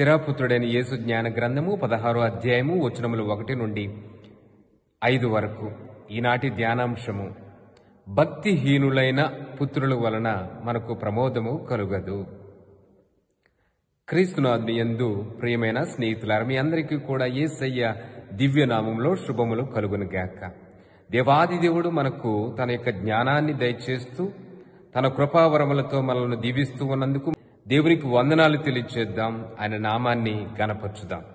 సిరాపుత్రుడైన యేసు జ్ఞాన గ్రంథము పదహారో అధ్యాయము వచనములు ఒకటి నుండి ఐదు వరకు ఈనాటి ధ్యానాంశము భక్తిహీనులైన పుత్రుల వలన మనకు ప్రమోదము కలుగదు క్రీస్తునాథుని యందు ప్రియమైన స్నేహితులారా మీ అందరికీ కూడా యేసయ్య దివ్యనామంలో శుభములు కలుగును గాక దేవాది దేవుడు మనకు తన యొక్క జ్ఞానాన్ని దయచేస్తూ తన కృపావరములతో మనల్ని దీవిస్తూ ఉన్నందుకు దేవునికి వందనాలు తెలియచేద్దాం ఆయన నామాన్ని గనపరచుదాం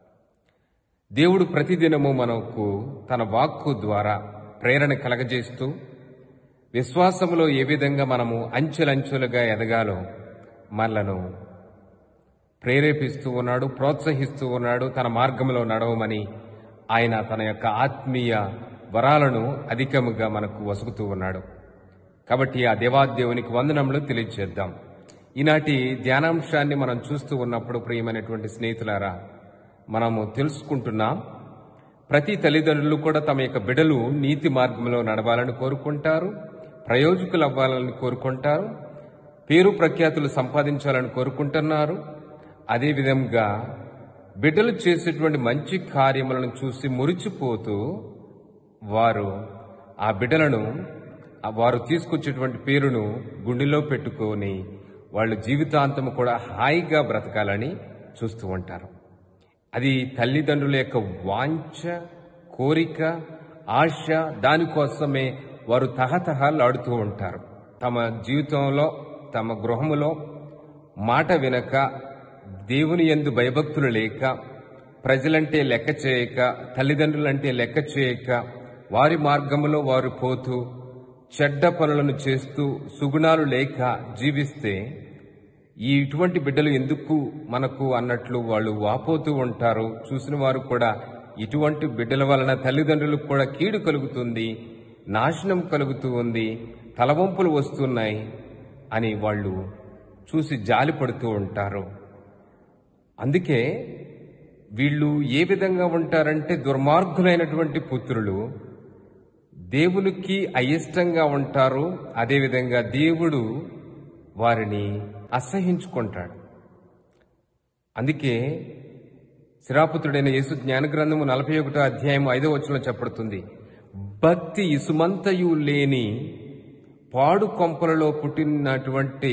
దేవుడు ప్రతిదినము మనకు తన వాక్కు ద్వారా ప్రేరణ కలగజేస్తూ విశ్వాసములో ఏ విధంగా మనము అంచెలంచెలుగా ఎదగాలో మనలను ప్రేరేపిస్తూ ఉన్నాడు ప్రోత్సహిస్తూ ఉన్నాడు తన మార్గంలో నడవమని ఆయన తన యొక్క ఆత్మీయ వరాలను అధికముగా మనకు వసుకుతూ ఉన్నాడు కాబట్టి ఆ దేవాదేవునికి వందనములు తెలియజేద్దాం ఈనాటి ధ్యానాంశాన్ని మనం చూస్తూ ఉన్నప్పుడు ప్రియమైనటువంటి స్నేహితులారా మనము తెలుసుకుంటున్నాం ప్రతి తల్లిదండ్రులు కూడా తమ యొక్క బిడలు నీతి మార్గంలో నడవాలని కోరుకుంటారు ప్రయోజకులు అవ్వాలని కోరుకుంటారు పేరు ప్రఖ్యాతులు సంపాదించాలని కోరుకుంటున్నారు అదేవిధంగా బిడ్డలు చేసేటువంటి మంచి కార్యములను చూసి మురిచిపోతూ వారు ఆ బిడ్డలను ఆ వారు తీసుకొచ్చేటువంటి పేరును గుండెలో పెట్టుకొని వాళ్ళు జీవితాంతం కూడా హాయిగా బ్రతకాలని చూస్తూ ఉంటారు అది తల్లిదండ్రుల యొక్క వాంఛ కోరిక ఆశ దానికోసమే వారు తహతహలాడుతూ ఉంటారు తమ జీవితంలో తమ గృహములో మాట వినక దేవుని ఎందు భయభక్తులు లేక ప్రజలంటే లెక్క చేయక తల్లిదండ్రులంటే లెక్క చేయక వారి మార్గములో వారు పోతూ చెడ్డ పనులను చేస్తూ సుగుణాలు లేక జీవిస్తే ఈ ఇటువంటి బిడ్డలు ఎందుకు మనకు అన్నట్లు వాళ్ళు వాపోతూ ఉంటారు చూసిన వారు కూడా ఇటువంటి బిడ్డల వలన తల్లిదండ్రులకు కూడా కీడు కలుగుతుంది నాశనం కలుగుతూ ఉంది తలవంపులు వస్తున్నాయి అని వాళ్ళు చూసి జాలి పడుతూ ఉంటారు అందుకే వీళ్ళు ఏ విధంగా ఉంటారంటే దుర్మార్గులైనటువంటి పుత్రులు దేవునికి అయిష్టంగా ఉంటారు అదేవిధంగా దేవుడు వారిని అసహించుకుంటాడు అందుకే శిరాపుత్రుడైన యేసు జ్ఞాన గ్రంథము నలభై ఒకటో అధ్యాయం ఐదో వచనంలో చెప్పడుతుంది భక్తి ఇసుమంతయు లేని పాడు కొంపలలో పుట్టినటువంటి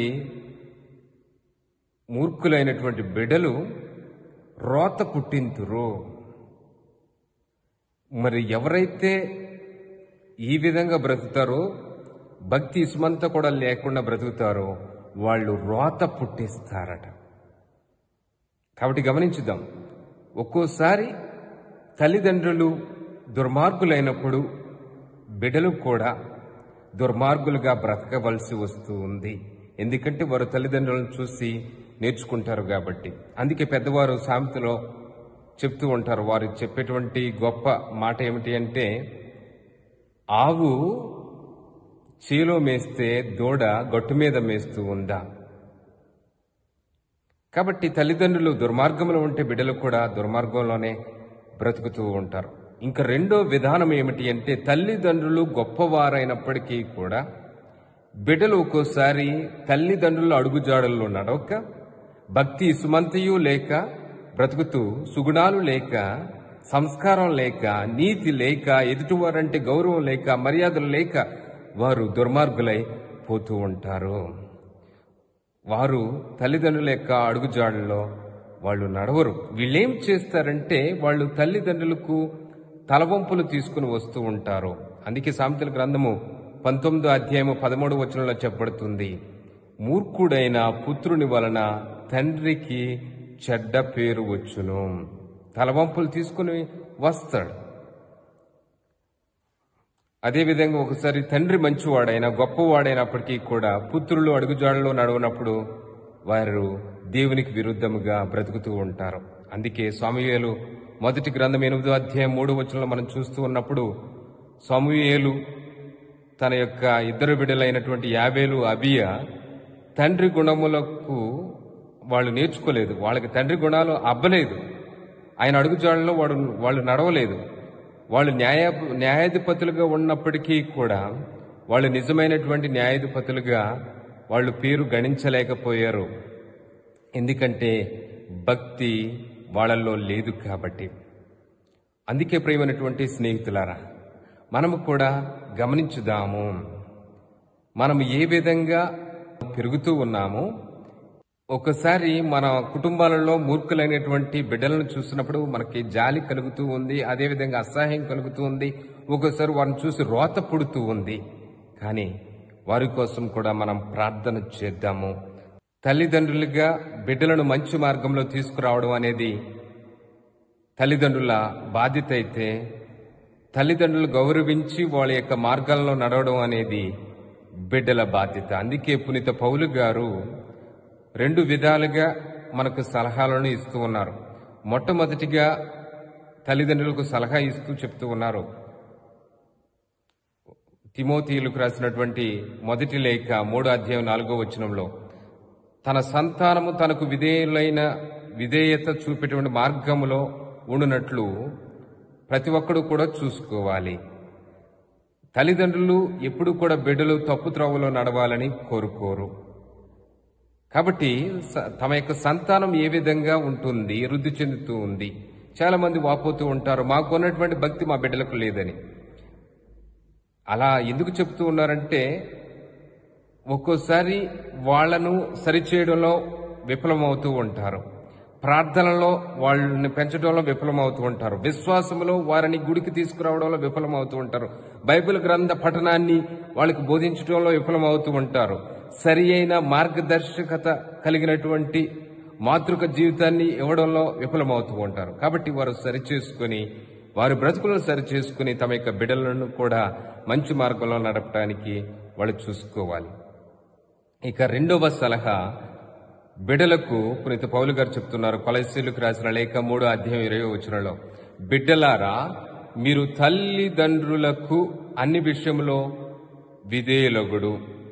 మూర్ఖులైనటువంటి బిడలు రోత పుట్టింతురు మరి ఎవరైతే ఈ విధంగా బ్రతుకుతారో భక్తి ఇసుమంత కూడా లేకుండా బ్రతుకుతారో వాళ్ళు రోత పుట్టిస్తారట కాబట్టి గమనించుదాం ఒక్కోసారి తల్లిదండ్రులు దుర్మార్గులైనప్పుడు బిడలు కూడా దుర్మార్గులుగా బ్రతకవలసి వస్తూ ఉంది ఎందుకంటే వారు తల్లిదండ్రులను చూసి నేర్చుకుంటారు కాబట్టి అందుకే పెద్దవారు సామెతలో చెప్తూ ఉంటారు వారు చెప్పేటువంటి గొప్ప మాట ఏమిటి అంటే ఆవు చేలో మేస్తే దూడ గట్టు మీద మేస్తూ ఉందా కాబట్టి తల్లిదండ్రులు దుర్మార్గంలో ఉంటే బిడ్డలు కూడా దుర్మార్గంలోనే బ్రతుకుతూ ఉంటారు ఇంకా రెండో విధానం ఏమిటి అంటే తల్లిదండ్రులు గొప్పవారైనప్పటికీ కూడా బిడ్డలు ఒక్కోసారి తల్లిదండ్రుల అడుగుజాడల్లో నడవక భక్తి సుమంతయు లేక బ్రతుకుతూ సుగుణాలు లేక సంస్కారం లేక నీతి లేక ఎదుటివారంటే గౌరవం లేక మర్యాదలు లేక వారు దుర్మార్గులై పోతూ ఉంటారు వారు తల్లిదండ్రుల యొక్క అడుగుజాడల్లో వాళ్ళు నడవరు వీళ్ళేం చేస్తారంటే వాళ్ళు తల్లిదండ్రులకు తలవంపులు తీసుకుని వస్తూ ఉంటారు అందుకే సామెతల గ్రంథము పంతొమ్మిదో అధ్యాయము పదమూడు వచనంలో చెప్పబడుతుంది మూర్ఖుడైన పుత్రుని వలన తండ్రికి చెడ్డ పేరు వచ్చును తలవంపులు తీసుకుని వస్తాడు అదేవిధంగా ఒకసారి తండ్రి మంచివాడైనా గొప్పవాడైనప్పటికీ కూడా పుత్రులు అడుగుజాడలో నడవనప్పుడు వారు దేవునికి విరుద్ధముగా బ్రతుకుతూ ఉంటారు అందుకే స్వామియేలు మొదటి గ్రంథం ఎనిమిదో అధ్యాయం మూడు వచనంలో మనం చూస్తూ ఉన్నప్పుడు స్వామియేలు తన యొక్క ఇద్దరు బిడ్డలైనటువంటి యాబేలు అబియ తండ్రి గుణములకు వాళ్ళు నేర్చుకోలేదు వాళ్ళకి తండ్రి గుణాలు అబ్బలేదు ఆయన అడుగుజాడలో వాడు వాళ్ళు నడవలేదు వాళ్ళు న్యాయ న్యాయాధిపతులుగా ఉన్నప్పటికీ కూడా వాళ్ళు నిజమైనటువంటి న్యాయాధిపతులుగా వాళ్ళు పేరు గణించలేకపోయారు ఎందుకంటే భక్తి వాళ్ళల్లో లేదు కాబట్టి అందుకే ప్రియమైనటువంటి స్నేహితులారా మనము కూడా గమనించుదాము మనం ఏ విధంగా పెరుగుతూ ఉన్నామో ఒకసారి మన కుటుంబాలలో మూర్ఖులైనటువంటి బిడ్డలను చూసినప్పుడు మనకి జాలి కలుగుతూ ఉంది అదేవిధంగా అసహాయం కలుగుతూ ఉంది ఒక్కోసారి వారిని చూసి రోత పుడుతూ ఉంది కానీ వారి కోసం కూడా మనం ప్రార్థన చేద్దాము తల్లిదండ్రులుగా బిడ్డలను మంచి మార్గంలో తీసుకురావడం అనేది తల్లిదండ్రుల బాధ్యత అయితే తల్లిదండ్రులు గౌరవించి వాళ్ళ యొక్క మార్గాల్లో నడవడం అనేది బిడ్డల బాధ్యత అందుకే పునీత పౌలు గారు రెండు విధాలుగా మనకు సలహాలను ఇస్తూ ఉన్నారు మొట్టమొదటిగా తల్లిదండ్రులకు సలహా ఇస్తూ చెప్తూ ఉన్నారు తిమోతీయులకు రాసినటువంటి మొదటి లేఖ మూడో అధ్యాయం నాలుగో వచనంలో తన సంతానము తనకు విధేయులైన విధేయత చూపేటువంటి మార్గములో ఉండునట్లు ప్రతి ఒక్కడు కూడా చూసుకోవాలి తల్లిదండ్రులు ఎప్పుడు కూడా బిడ్డలు తప్పు త్రోవలో నడవాలని కోరుకోరు కాబట్టి స- తమ యొక్క సంతానం ఏ విధంగా ఉంటుంది వృద్ధి చెందుతూ ఉంది చాలా మంది వాపోతూ ఉంటారు మాకు ఉన్నటువంటి భక్తి మా బిడ్డలకు లేదని అలా ఎందుకు చెప్తూ ఉన్నారంటే ఒక్కోసారి వాళ్లను సరిచేయడంలో విఫలమవుతూ ఉంటారు ప్రార్థనలో వాళ్ళని పెంచడంలో విఫలమవుతూ ఉంటారు విశ్వాసంలో వారిని గుడికి తీసుకురావడంలో విఫలమవుతూ ఉంటారు బైబిల్ గ్రంథ పఠనాన్ని వాళ్ళకి బోధించడంలో విఫలమవుతూ ఉంటారు సరి అయిన మార్గదర్శకత కలిగినటువంటి మాతృక జీవితాన్ని ఇవ్వడంలో విఫలమవుతూ ఉంటారు కాబట్టి వారు సరిచేసుకొని వారి బ్రతుకులను సరిచేసుకుని తమ యొక్క బిడ్డలను కూడా మంచి మార్గంలో నడపడానికి వాళ్ళు చూసుకోవాలి ఇక రెండవ సలహా బిడ్డలకు పునీత పౌలు గారు చెప్తున్నారు కొలసీలకు రాసిన లేఖ మూడో అధ్యాయం ఇరవై వచనంలో బిడ్డలారా మీరు తల్లిదండ్రులకు అన్ని విషయంలో విధేయులగుడు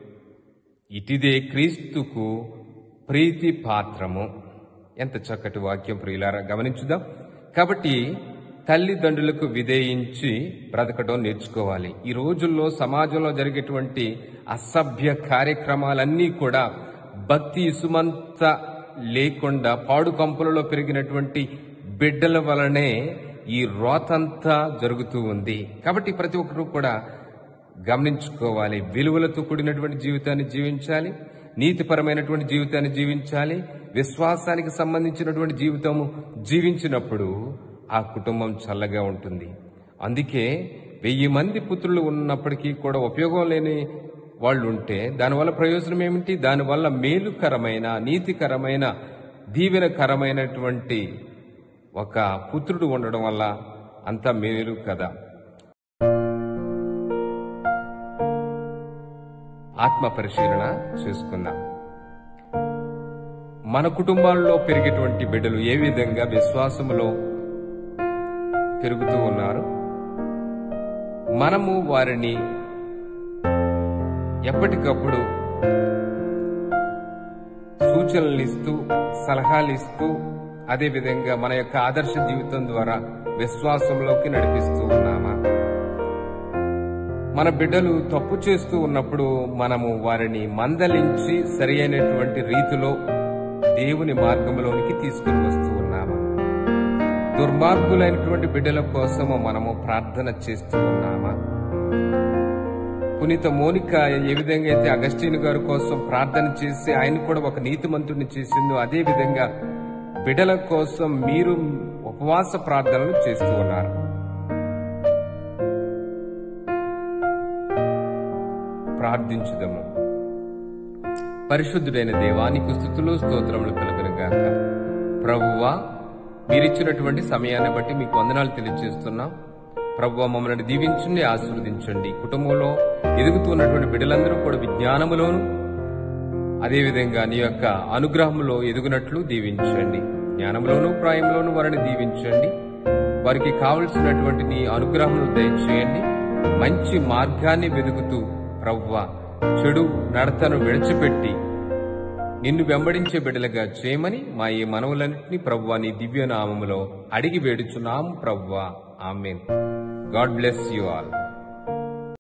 ఇటిదే క్రీస్తుకు ప్రీతి పాత్రము ఎంత చక్కటి వాక్యం ప్రియులారా గమనించుదాం కాబట్టి తల్లిదండ్రులకు విధేయించి బ్రతకడం నేర్చుకోవాలి ఈ రోజుల్లో సమాజంలో జరిగేటువంటి అసభ్య కార్యక్రమాలన్నీ కూడా భక్తి ఇసుమంత లేకుండా పాడు కంపులలో పెరిగినటువంటి బిడ్డల వలనే ఈ రోతంతా జరుగుతూ ఉంది కాబట్టి ప్రతి ఒక్కరూ కూడా గమనించుకోవాలి విలువలతో కూడినటువంటి జీవితాన్ని జీవించాలి నీతిపరమైనటువంటి జీవితాన్ని జీవించాలి విశ్వాసానికి సంబంధించినటువంటి జీవితము జీవించినప్పుడు ఆ కుటుంబం చల్లగా ఉంటుంది అందుకే వెయ్యి మంది పుత్రులు ఉన్నప్పటికీ కూడా ఉపయోగం లేని వాళ్ళు ఉంటే దానివల్ల ప్రయోజనం ఏమిటి దానివల్ల మేలుకరమైన నీతికరమైన దీవెనకరమైనటువంటి ఒక పుత్రుడు ఉండడం వల్ల అంత మేలు కదా ఆత్మ పరిశీలన చేసుకుందాం మన కుటుంబాల్లో పెరిగేటువంటి బిడ్డలు ఏ విధంగా విశ్వాసములో పెరుగుతూ ఉన్నారు మనము వారిని ఎప్పటికప్పుడు సూచనలు ఇస్తూ సలహాలు ఇస్తూ అదేవిధంగా మన యొక్క ఆదర్శ జీవితం ద్వారా విశ్వాసంలోకి నడిపిస్తూ ఉన్నామా మన బిడ్డలు తప్పు చేస్తూ ఉన్నప్పుడు మనము వారిని మందలించి సరి అయినటువంటి రీతిలో దేవుని మార్గంలోనికి తీసుకుని వస్తూ ఉన్నామా దుర్మార్గులైనటువంటి బిడ్డల కోసము మనము ప్రార్థన చేస్తూ ఉన్నామా పునీత మోనిక ఏ విధంగా అయితే అగస్టీన్ గారి కోసం ప్రార్థన చేసి ఆయన కూడా ఒక నీతిమంతుడిని చేసిందో అదే విధంగా బిడ్డల కోసం మీరు ఉపవాస ప్రార్థనలు చేస్తూ ఉన్నారు ప్రార్థించుదము పరిశుద్ధుడైన దేవానికి స్థుతులు స్తోత్రములు కలుగునుగాక ప్రభువా మీరిచ్చినటువంటి సమయాన్ని బట్టి మీకు వందనాలు తెలియజేస్తున్నాం ప్రభువా మమ్మల్ని దీవించండి ఆశీర్వదించండి కుటుంబంలో ఎదుగుతున్నటువంటి బిడ్డలందరూ కూడా విజ్ఞానములోను అదేవిధంగా నీ యొక్క అనుగ్రహంలో ఎదుగునట్లు దీవించండి జ్ఞానంలోను ప్రాయంలోను వారిని దీవించండి వారికి కావలసినటువంటి నీ అనుగ్రహమును దయచేయండి మంచి మార్గాన్ని వెతుకుతూ ప్రవ్వ చెడు నడతను విడిచిపెట్టి నిన్ను వెంబడించే బిడ్డలుగా చేయమని మా ఈ మనవులన్నింటినీ ప్రవ్వ నీ దివ్య నామములో అడిగి వేడుచున్నాము ప్రవ్వ amen god bless you all